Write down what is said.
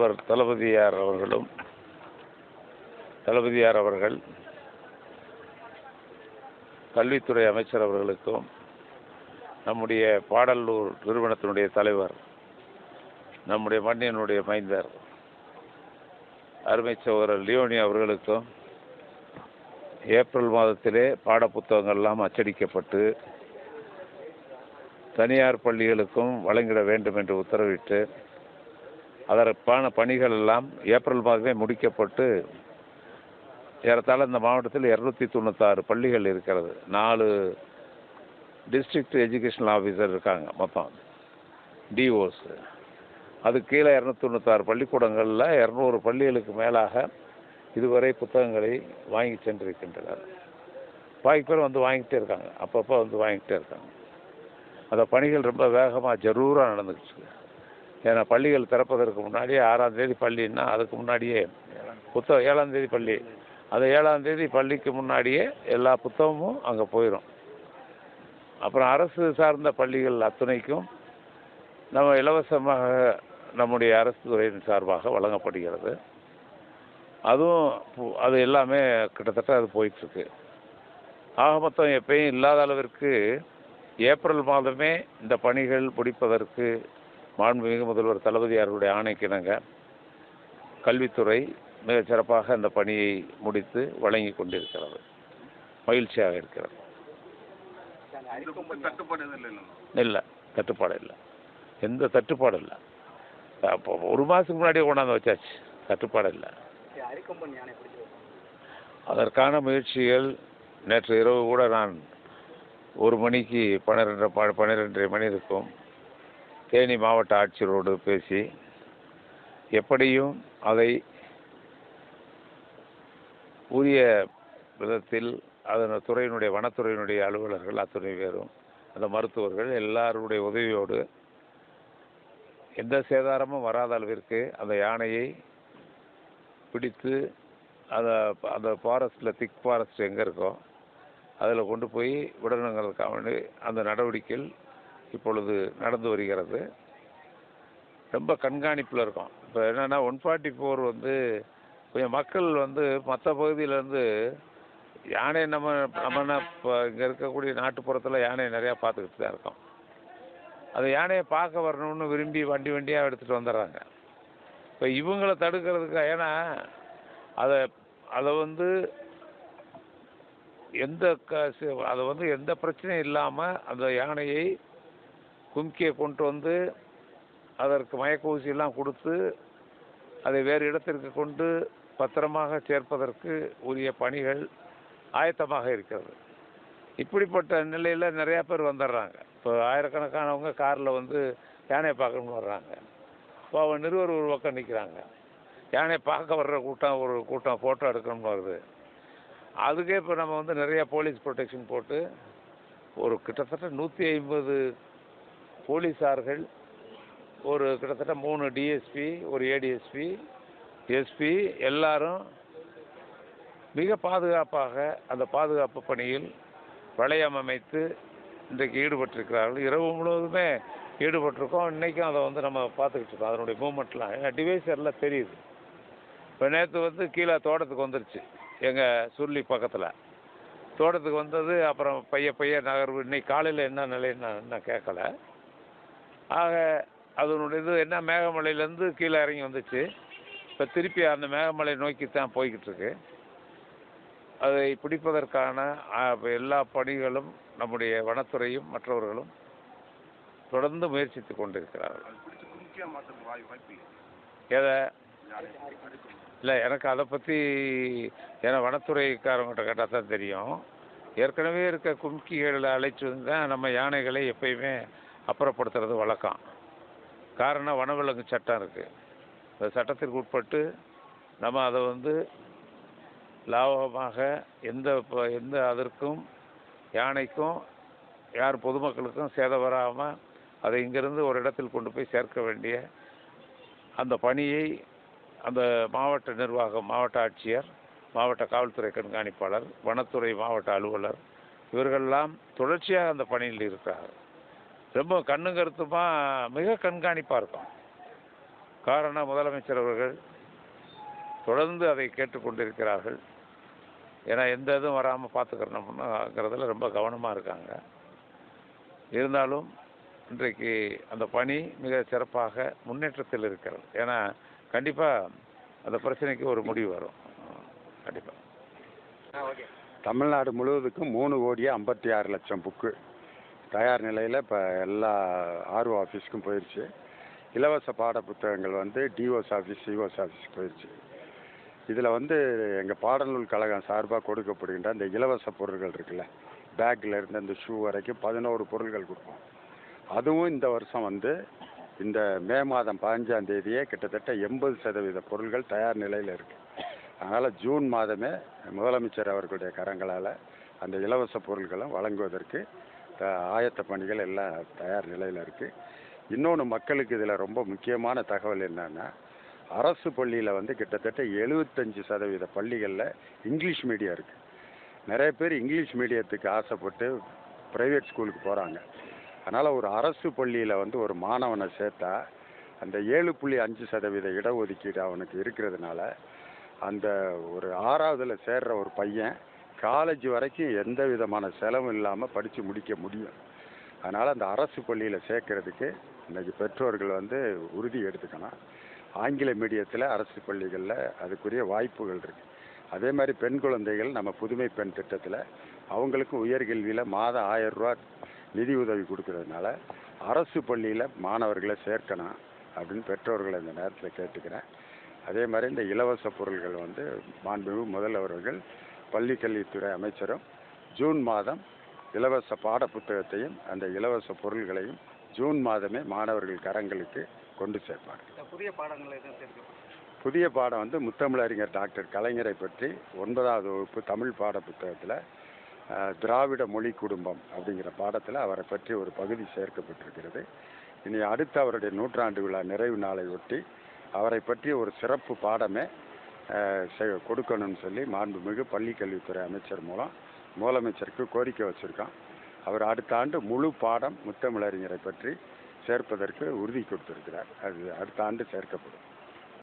முதல்வர் தளபதியார் அவர்களும் தளபதியார் அவர்கள் கல்வித்துறை அமைச்சர் அவர்களுக்கும் நம்முடைய பாடலூர் நிறுவனத்தினுடைய தலைவர் நம்முடைய மண்ணினுடைய மைந்தர் அருமை சகோதரர் லியோனி அவர்களுக்கும் ஏப்ரல் மாதத்திலே பாடப்புத்தகங்கள்லாம் அச்சடிக்கப்பட்டு தனியார் பள்ளிகளுக்கும் வழங்கிட வேண்டும் என்று உத்தரவிட்டு அதற்கான பணிகள் எல்லாம் ஏப்ரல் மாதமே முடிக்கப்பட்டு ஏறத்தாழ இந்த மாவட்டத்தில் இரநூத்தி தொண்ணூத்தாறு பள்ளிகள் இருக்கிறது நாலு டிஸ்ட்ரிக்ட் எஜுகேஷனல் ஆஃபீஸர் இருக்காங்க மொத்தம் டிஓஸ் அது கீழே இரநூத்தி தொண்ணூத்தாறு பள்ளிக்கூடங்களில் இரநூறு பள்ளிகளுக்கு மேலாக இதுவரை புத்தகங்களை வாங்கி சென்றிருக்கின்றனர் பாக்கி பேர் வந்து வாங்கிட்டே இருக்காங்க அப்பப்போ வந்து வாங்கிட்டே இருக்காங்க அந்த பணிகள் ரொம்ப வேகமாக ஜரூராக நடந்துக்கிட்டு இருக்கு ஏன்னா பள்ளிகள் திறப்பதற்கு முன்னாடியே ஆறாம் தேதி பள்ளின்னா அதுக்கு முன்னாடியே புத்தகம் ஏழாம் தேதி பள்ளி அந்த ஏழாம் தேதி பள்ளிக்கு முன்னாடியே எல்லா புத்தகமும் அங்கே போயிடும் அப்புறம் அரசு சார்ந்த பள்ளிகள் அத்துணைக்கும் நம்ம இலவசமாக நம்முடைய அரசு துறையின் சார்பாக வழங்கப்படுகிறது அதுவும் பு- அது எல்லாமே கிட்டத்தட்ட அது போயிட்டுருக்கு ஆக மொத்தம் எப்பயும் இல்லாத அளவிற்கு ஏப்ரல் மாதமே இந்த பணிகள் முடிப்பதற்கு மாண்புமிகு முதல்வர் தளபதியாருடைய ஆணைக்கிணங்க கல்வித்துறை மிகச் சிறப்பாக இந்த பணியை முடித்து வழங்கி கொண்டிருக்கிறது மகிழ்ச்சியாக இருக்கிறது தட்டுப்பாடு எதுவும் இல்லை இல்லை தட்டுப்பாடு இல்லை எந்த தட்டுப்பாடு இல்லை அப்போ ஒரு மாதத்துக்கு முன்னாடியே கொண்டாந்து வச்சாச்சு தட்டுப்பாடு இல்லை அரிக்கம்பன் யானை பிடிச்சி அதற்கான முயற்சிகள் நேற்று இரவு கூட நான் ஒரு மணிக்கு பன்னிரெண்டு ப- பன்னிரெண்டரை மணி இருக்கும் தேனி மாவட்ட ஆட்சியரோடு பேசி எப்படியும் அதை உரிய விதத்தில் அதன் துறையினுடைய வனத்துறையினுடைய அலுவலர்கள் அத்துணை பேரும் அந்த மருத்துவர்கள் எல்லாருடைய உதவியோடு எந்த சேதாரமும் வராத அளவிற்கு அந்த யானையை பிடித்து அதை அந்த ஃபாரஸ்ட்டில் திக் ஃபாரஸ்ட் எங்கே இருக்கோ அதில் கொண்டு போய் விடணுங்கிறதுக்காக வேண்டி அந்த நடவடிக்கைகள் இப்பொழுது நடந்து வருகிறது ரொம்ப கண்காணிப்பில் இருக்கும் இப்போ என்னென்னா ஒன் ஃபார்ட்டி ஃபோர் வந்து கொஞ்சம் மக்கள் வந்து மற்ற பகுதியிலேருந்து யானை நம்ம நம்ம என்ன இப்போ இங்கே இருக்கக்கூடிய நாட்டுப்புறத்தில் யானையை நிறையா பார்த்துக்கிட்டு தான் இருக்கோம் அந்த யானையை பார்க்க வரணும்னு விரும்பி வண்டி வண்டியாக எடுத்துகிட்டு வந்துடுறாங்க இப்போ இவங்கள தடுக்கிறதுக்கு ஏன்னா அதை அதை வந்து எந்த க சி- அதை வந்து எந்த பிரச்சனையும் இல்லாமல் அந்த யானையை கும்கியை கொண்டு வந்து அதற்கு மயக்க ஊசியெல்லாம் கொடுத்து அதை வேறு இடத்திற்கு கொண்டு பத்திரமாக சேர்ப்பதற்கு உரிய பணிகள் ஆயத்தமாக இருக்கிறது இப்படிப்பட்ட நிலையில் நிறையா பேர் வந்துடுறாங்க இப்போ ஆயிரக்கணக்கானவங்க காரில் வந்து யானையை பார்க்கணும்னு வர்றாங்க இப்போ அவன் நிறுவர் ஒரு பக்கம் நிற்கிறாங்க யானையை பார்க்க வர்ற கூட்டம் ஒரு கூட்டம் ஃபோட்டோ எடுக்கணும்னு வருது அதுக்கே இப்போ நம்ம வந்து நிறைய போலீஸ் ப்ரொடெக்ஷன் போட்டு ஒரு கிட்டத்தட்ட நூற்றி ஐம்பது போலீஸார்கள் ஒரு கிட்டத்தட்ட மூணு டிஎஸ்பி ஒரு ஏடிஎஸ்பி எஸ்பி எல்லாரும் மிக பாதுகாப்பாக அந்த பாதுகாப்பு பணியில் வளையம் அமைத்து இன்றைக்கு ஈடுபட்டிருக்கிறார்கள் இரவு முழுவதுமே ஈடுபட்டிருக்கோம் இன்றைக்கும் அதை வந்து நம்ம பார்த்துக்கிட்டு இருக்கோம் அதனுடைய மூமெண்ட்லாம் ஏன்னா டிவைசரில் தெரியுது இப்போ நேற்று வந்து கீழே தோட்டத்துக்கு வந்துருச்சு எங்கள் சுருளி பக்கத்தில் தோட்டத்துக்கு வந்தது அப்புறம் பைய பைய நகர்வு இன்னைக்கு காலையில் என்ன நிலைன்னு நான் இன்னும் கேட்கல ஆக அதனுடைய இது என்ன மேகமலையிலேருந்து கீழே இறங்கி வந்துச்சு இப்போ திருப்பி அந்த மேகமலை நோக்கி தான் போய்கிட்டு இருக்கு அதை பிடிப்பதற்கான ஆ, எல்லா பணிகளும் நம்முடைய வனத்துறையும் மற்றவர்களும் தொடர்ந்து முயற்சித்து கொண்டிருக்கிறார்கள் அது பிடிச்சி குறுக்கியாக மாற்றுறதுக்கு வாய் வாய்ப்பு இல்லை எதை யானை அடிக்கும் இல்லை எனக்கு அதை பற்றி ஏன்னா வனத்துறைக்காரங்கிட்ட கேட்டால் தான் தெரியும் ஏற்கனவே இருக்க கும்கிகளை அழைச்சி வந்து தான் நம்ம யானைகளை எப்பயுமே அப்புறப்படுத்துறது வழக்கம் காரணம் வனவிலங்கு சட்டம் இருக்குது அந்த சட்டத்திற்கு உட்பட்டு நம்ம அதை வந்து லாபகமாக எந்த ப- எந்த அதற்கும் யானைக்கும் யார் பொதுமக்களுக்கும் சேதம் வராமல் அதை இங்கிருந்து ஒரு இடத்தில் கொண்டு போய் சேர்க்க வேண்டிய அந்த பணியை அந்த மாவட்ட நிர்வாகம் மாவட்ட ஆட்சியர் மாவட்ட காவல்துறை கண்காணிப்பாளர் வனத்துறை மாவட்ட அலுவலர் இவர்களெல்லாம் தொடர்ச்சியாக அந்த பணியில் இருக்கிறார்கள் ரொம்ப கண்ணும் கருத்துமா மிக கண்காணிப்பாக இருக்கும் காரணம் முதலமைச்சர் அவர்கள் தொடர்ந்து அதை கேட்டுக்கொண்டிருக்கிறார்கள் ஏன்னா எந்த இதுவும் வராமல் பார்த்துக்கிறோம்னாங்கிறதுல ரொம்ப கவனமாக இருக்காங்க இருந்தாலும் இன்றைக்கு அந்த பணி மிக சிறப்பாக முன்னேற்றத்தில் இருக்கிறது ஏன்னா கண்டிப்பாக அந்த பிரச்சனைக்கு ஒரு முடிவு வரும் கண்டிப்பாக ஆ ஓகே தமிழ்நாடு முழுவதுக்கும் மூணு கோடியே ஐம்பத்தி ஆறு லட்சம் புக்கு தயார் நிலையில் இப்போ எல்லா ஆர்ஓ ஆஃபீஸ்க்கும் போயிடுச்சு இலவச பாட புத்தகங்கள் வந்து டிஓஸ் ஆஃபீஸ் சிஓஸ் ஆஃபீஸ்க்கு போயிடுச்சு இதில் வந்து எங்கள் பாடநூல் கழகம் சார்பாக கொடுக்கப்படுகின்ற அந்த இலவச பொருட்கள் இருக்குல்ல பேக்கில் இருந்து அந்த ஷூ வரைக்கும் பதினோரு பொருட்கள் கொடுப்போம் அதுவும் இந்த வருஷம் வந்து இந்த மே மாதம் பதினஞ்சாம் தேதியே கிட்டத்தட்ட எண்பது சதவீத பொருட்கள் தயார் நிலையில் இருக்குது அதனால் ஜூன் மாதமே முதலமைச்சர் அவர்களுடைய கரங்களால் அந்த இலவச பொருட்களும் வழங்குவதற்கு த- ஆயத்த பணிகள் எல்லாம் தயார் நிலையில் இருக்குது இன்னொன்று மக்களுக்கு இதில் ரொம்ப முக்கியமான தகவல் என்னன்னா அரசு பள்ளியில் வந்து கிட்டத்தட்ட எழுபத்தஞ்சு சதவீத பள்ளிகளில் இங்கிலீஷ் மீடியம் இருக்குது நிறைய பேர் இங்கிலீஷ் மீடியத்துக்கு ஆசைப்பட்டு ப்ரைவேட் ஸ்கூலுக்கு போகிறாங்க அதனால் ஒரு அரசு பள்ளியில் வந்து ஒரு மாணவனை சேர்த்தா அந்த ஏழு புள்ளி அஞ்சு சதவீத இடஒதுக்கீடு அவனுக்கு இருக்கிறதுனால அந்த ஒரு ஆறாவதுல சேர்ற ஒரு பையன் காலேஜ் வரைக்கும் எந்த விதமான செலவும் இல்லாமல் படித்து முடிக்க முடியும் அதனால் அந்த அரசு பள்ளியில் சேர்க்கறதுக்கு இன்னைக்கு பெற்றோர்கள் வந்து உறுதி எடுத்துக்கணும் ஆங்கில மீடியத்தில் அரசு பள்ளிகளில் அதுக்குரிய வாய்ப்புகள் இருக்குது அதே மாதிரி பெண் குழந்தைகள் நம்ம புதுமை பெண் திட்டத்தில் அவங்களுக்கும் உயர்கல்வியில் மாதம் ஆயிரம் ரூபா நிதி உதவி கொடுக்கறதுனால அரசு பள்ளியில் மாணவர்களை சேர்க்கணும் அப்படின்னு பெற்றோர்களை இந்த நேரத்தில் கேட்டுக்கிறேன் அதே மாதிரி இந்த இலவச பொருள்கள் வந்து மாண்புமிகு முதல்வர்கள் பள்ளி கல்வித்துறை அமைச்சரும் ஜூன் மாதம் இலவச பாட புத்தகத்தையும் அந்த இலவச பொருள்களையும் ஜூன் மாதமே மாணவர்கள் கரங்களுக்கு கொண்டு சேர்ப்பார் இந்த புதிய பாடங்கள் எதுவும் சேர்க்கப்படும் புதிய பாடம் வந்து முத்தமிழறிஞர் டாக்டர் கலைஞரை பற்றி ஒன்பதாவது வகுப்பு தமிழ் பாட புத்தகத்தில் திராவிட மொழி குடும்பம் அப்படிங்கிற பாடத்தில் அவரை பற்றி ஒரு பகுதி சேர்க்கப்பட்டிருக்கிறது இனி அடுத்த அவருடைய நூற்றாண்டு விழா நிறைவு நாளை ஒட்டி அவரை பற்றி ஒரு சிறப்பு பாடமே அஹ், செ- கொடுக்கணும்னு சொல்லி மாண்புமிகு பள்ளி கல்வித்துறை அமைச்சர் மூலம் முதலமைச்சருக்கு கோரிக்கை வச்சுருக்கோம் அவர் அடுத்த ஆண்டு முழு பாடம் முத்தமிழறிஞரை பற்றி சேர்ப்பதற்கு உறுதி கொடுத்திருக்கிறார் அது அடுத்த ஆண்டு சேர்க்கப்படும்